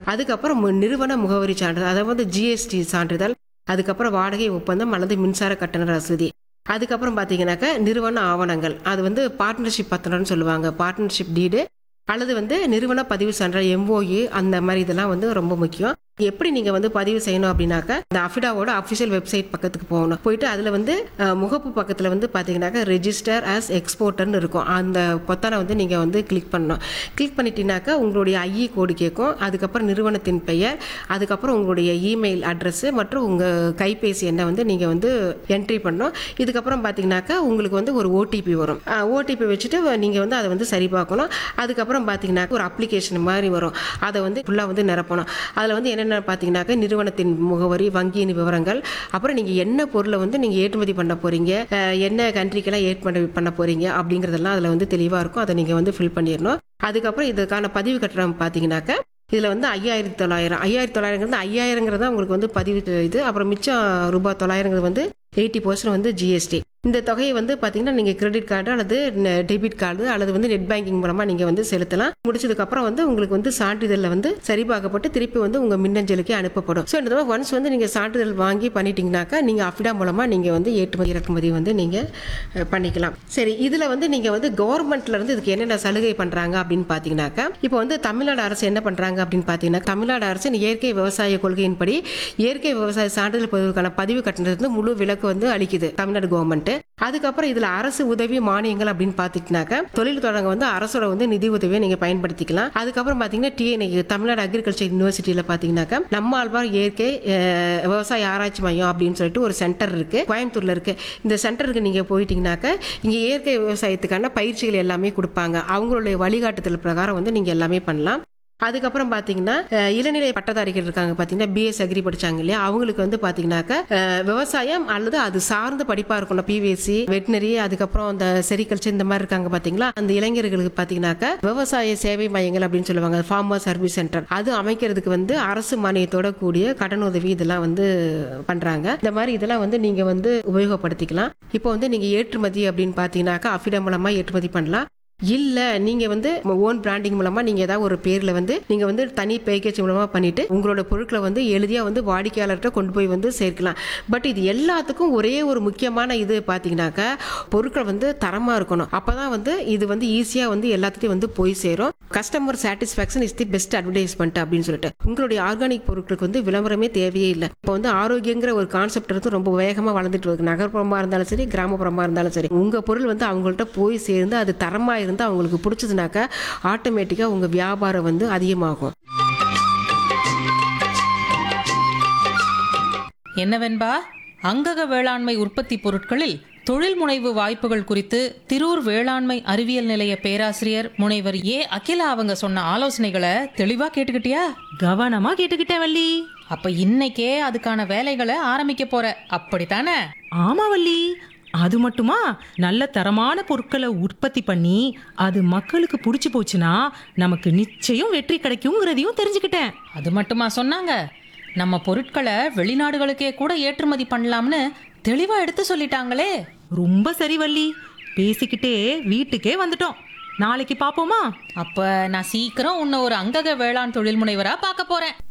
அதுக்கப்புறம் மு- நிறுவன முகவரி சான்றிதழ் அதாவது ஜிஎஸ்டி சான்றிதழ் அதுக்கப்புறம் வாடகை ஒப்பந்தம் அல்லது மின்சார கட்டண ரசீதி அதுக்கப்புறம் பார்த்தீங்கன்னாக்கா நிறுவன ஆவணங்கள் அது வந்து பார்ட்னர்ஷிப் பத்திரம்னு சொல்லுவாங்க பார்ட்னர்ஷிப் டீடு அல்லது வந்து நிறுவன பதிவு சான்றிதழ் எம்ஓஇ அந்த மாதிரி இதெல்லாம் வந்து ரொம்ப முக்கியம் எப்படி நீங்கள் வந்து பதிவு செய்யணும் அப்படின்னாக்கா இந்த அஃபிடாவோட அஃபிஷியல் வெப்சைட் பக்கத்துக்கு போகணும் போயிட்டு அதில் வந்து அஹ், முகப்பு பக்கத்தில் வந்து பார்த்தீங்கன்னாக்கா ரெஜிஸ்டர் ஆஸ் எக்ஸ்போர்ட்டர்னு இருக்கும் அந்த பொத்தானை வந்து நீங்கள் வந்து கிளிக் பண்ணணும் கிளிக் பண்ணிட்டீங்கன்னாக்கா உங்களுடைய ஐஇ கோடு கேட்கும் அதுக்கப்புறம் நிறுவனத்தின் பெயர் அதுக்கப்புறம் உங்களுடைய இமெயில் அட்ரஸ் மற்றும் உங்கள் கைபேசி எண்ணை வந்து நீங்கள் வந்து என்ட்ரி பண்ணணும் இதுக்கப்புறம் பார்த்தீங்கன்னாக்கா உங்களுக்கு வந்து ஒரு ஓடிபி வரும் ஓடிபி வச்சுட்டு நீங்கள் வந்து அதை வந்து சரி பார்க்கணும் அதுக்கப்புறம் பார்த்தீங்கன்னாக்கா ஒரு அப்ளிகேஷன் மாதிரி வரும் அதை வந்து ஃபுல்லாக வந்து நிரப்பணும் அதில் வந்து என்னென்ன பார்த்தீங்கன்னாக்கா நிறுவனத்தின் முகவரி வங்கியின் விவரங்கள் அப்புறம் நீங்கள் என்ன பொருளை வந்து நீங்கள் ஏற்றுமதி பண்ண போகிறீங்க என்ன கண்ட்ரிக்கெல்லாம் ஏற்றுமதி பண்ண போகிறீங்க அப்படிங்கிறதெல்லாம் அதில் வந்து தெளிவாக இருக்கும் அதை நீங்கள் வந்து ஃபில் பண்ணிடணும் அதுக்கப்புறம் இதுக்கான பதிவு கட்டணம் பார்த்தீங்கன்னாக்கா இதில் வந்து ஐயாயிரத்தி தொள்ளாயிரம் ஐயாயிரத்தி தொள்ளாயிரங்கிறது ஐயாயிரங்கிறது தான் உங்களுக்கு வந்து பதிவு இது அப்புறம் மிச்சம் ரூபாய் தொள்ளாயிரங்கிறது வந்து எயிட்டி பர்சன்ட் வந்து ஜிஎஸ்டி இந்த தொகையை வந்து பார்த்தீங்கன்னா நீங்கள் கிரெடிட் கார்டு அல்லது டெபிட் கார்டு அல்லது வந்து நெட் பேங்கிங் மூலமாக நீங்கள் வந்து செலுத்தலாம் முடிச்சதுக்கப்புறம் வந்து உங்களுக்கு வந்து சான்றிதழில் வந்து சரிபார்க்கப்பட்டு திருப்பி வந்து உங்கள் மின்னஞ்சலுக்கே அனுப்பப்படும் ஸோ இந்த ஒன்ஸ் வந்து நீங்கள் சான்றிதழ் வாங்கி பண்ணிட்டீங்கனாக்கா நீங்கள் அஃபிடா மூலமாக நீங்கள் வந்து ஏற்றுமதி இறக்குமதி வந்து நீங்கள் அஹ், பண்ணிக்கலாம் சரி இதில் வந்து நீங்கள் வந்து கவர்மெண்ட்ல இருந்து இதுக்கு என்னென்ன சலுகை பண்ணுறாங்க அப்படின்னு பார்த்தீங்கன்னாக்கா இப்போ வந்து தமிழ்நாடு அரசு என்ன பண்ணுறாங்க அப்படின்னு பார்த்தீங்கன்னா தமிழ்நாடு அரசின் இயற்கை விவசாய கொள்கையின்படி இயற்கை விவசாய சான்றிதழ் பெறுவதற்கான பதிவு கட்டணத்துக்கு முழு விலக்கு வந்து அளிக்குது தமிழ்நாடு கவர்மெண்ட் அதுக்கப்புறம் இதுல அரசு உதவி மானியங்கள் அப்படின்னு பாத்தீங்கன்னாக்க தொழில் தொடங்க வந்து அரசோட வந்து நிதி உதவியை நீங்க பயன்படுத்திக்கலாம் அதுக்கப்புறம் பாத்தீங்கன்னா டிஎன்ஐ தமிழ்நாடு அக்ரிகல்ச்சர் யூனிவர்சிட்டியில பாத்தீங்கன்னாக்க நம்மாழ்வார் இயற்கை அஹ், விவசாய ஆராய்ச்சி மையம் அப்படின்னு சொல்லிட்டு ஒரு சென்டர் இருக்கு கோயம்புத்தூர்ல இருக்கு இந்த சென்டருக்கு நீங்க போயிட்டீங்கன்னாக்க இங்க இயற்கை விவசாயத்துக்கான பயிற்சிகள் எல்லாமே கொடுப்பாங்க அவங்களுடைய வழிகாட்டுதல் பிரகாரம் வந்து நீங்க எல்லாமே பண்ணலாம் அதுக்கப்புறம் பார்த்தீங்கன்னா அஹ், இளநிலை பட்டதாரிகள் இருக்காங்க பார்த்தீங்கன்னா பிஎஸ் அக்ரி படிச்சாங்க இல்லையா அவங்களுக்கு வந்து பார்த்தீங்கன்னாக்கா அஹ், விவசாயம் அல்லது அது சார்ந்த படிப்பாக இருக்கணும் பிவிஎஸ்சி வெட்டினரி அதுக்கப்புறம் அந்த செரிகல்ச்சர் இந்த மாதிரி இருக்காங்க பார்த்தீங்களா அந்த இளைஞர்களுக்கு பார்த்தீங்கன்னாக்கா விவசாய சேவை மையங்கள் அப்படின்னு சொல்லுவாங்க ஃபார்மர் சர்வீஸ் சென்டர் அது அமைக்கிறதுக்கு வந்து அரசு மானியத்தோட கூடிய கடன் உதவி இதெல்லாம் வந்து பண்றாங்க இந்த மாதிரி இதெல்லாம் வந்து நீங்க வந்து உபயோகப்படுத்திக்கலாம் இப்போ வந்து நீங்க ஏற்றுமதி அப்படின்னு பார்த்தீங்கன்னாக்கா அஃபிடா மூலமா ஏற்றுமதி பண்ணலாம் இல்ல நீங்க வந்து ஓன் பிராண்டிங் மூலமா நீங்க ஏதாவது ஒரு பேர்ல வந்து நீங்க வந்து தனி பேக்கேஜ் மூலமா பண்ணிட்டு உங்களோட பொருட்களை வந்து எளிதியா வந்து வாடிக்கையாளர்கிட்ட கொண்டு போய் வந்து சேர்க்கலாம் பட் இது எல்லாத்துக்கும் ஒரே ஒரு முக்கியமான இது பாத்தீங்கன்னாக்கா பொருட்கள் வந்து தரமா இருக்கணும் அப்பதான் வந்து இது வந்து ஈஸியா வந்து எல்லாத்துட்டையும் வந்து போய் சேரும் customer satisfaction is the best advertisement அப்படின்னு சொல்லிட்டு உங்களுடைய ஆர்கானிக் பொருட்களுக்கு வந்து விளம்பரமே தேவையே இல்லை இப்போ வந்து ஆரோக்கியங்கிற ஒரு கான்செப்ட் வந்து ரொம்ப வேகமா வளர்ந்துட்டு இருக்கு நகர்ப்புறமா இருந்தாலும் சரி கிராமப்புறமா இருந்தாலும் சரி உங்க பொருள் வந்து அவங்கள்ட்ட போய் சேர்ந்து அது தரமா இருந்து அவங்களுக்கு பிடிச்சதுனாக்கா ஆட்டோமேட்டிக்கா உங்க வியாபாரம் வந்து அதிகமாகும் என்னவென்பா அங்கக வேளாண்மை உற்பத்தி பொருட்களில் தொழில் முனைவு வாய்ப்புகள் குறித்து திரூர் வேளாண்மை அறிவியல் நிலைய பேராசிரியர் முனைவர் ஏ அகிலா அவங்க சொன்ன ஆலோசனைகளை தெளிவா கேட்டுக்கிட்டியா கவனமா கேட்டுக்கிட்டேன் வள்ளி அப்ப இன்னைக்கே அதுக்கான வேலைகளை ஆரம்பிக்க போற அப்படித்தானே ஆமா வள்ளி அது மட்டுமா நல்ல தரமான பொருட்களை உற்பத்தி பண்ணி அது மக்களுக்கு பிடிச்சு போச்சுன்னா நமக்கு நிச்சயம் வெற்றி கிடைக்குங்கிறதையும் தெரிஞ்சுக்கிட்டேன் அது மட்டுமா சொன்னாங்க நம்ம பொருட்களை வெளிநாடுகளுக்கே கூட ஏற்றுமதி பண்ணலாம்னு தெளிவா எடுத்து சொல்லிட்டாங்களே ரொம்ப சரி வள்ளி பேசிக்கிட்டே வீட்டுக்கே வந்துட்டோம் நாளைக்கு பாப்போமா அப்ப நான் சீக்கிரம் உன்னை ஒரு அங்கக வேளாண் தொழில் முனைவரா பார்க்க போறேன்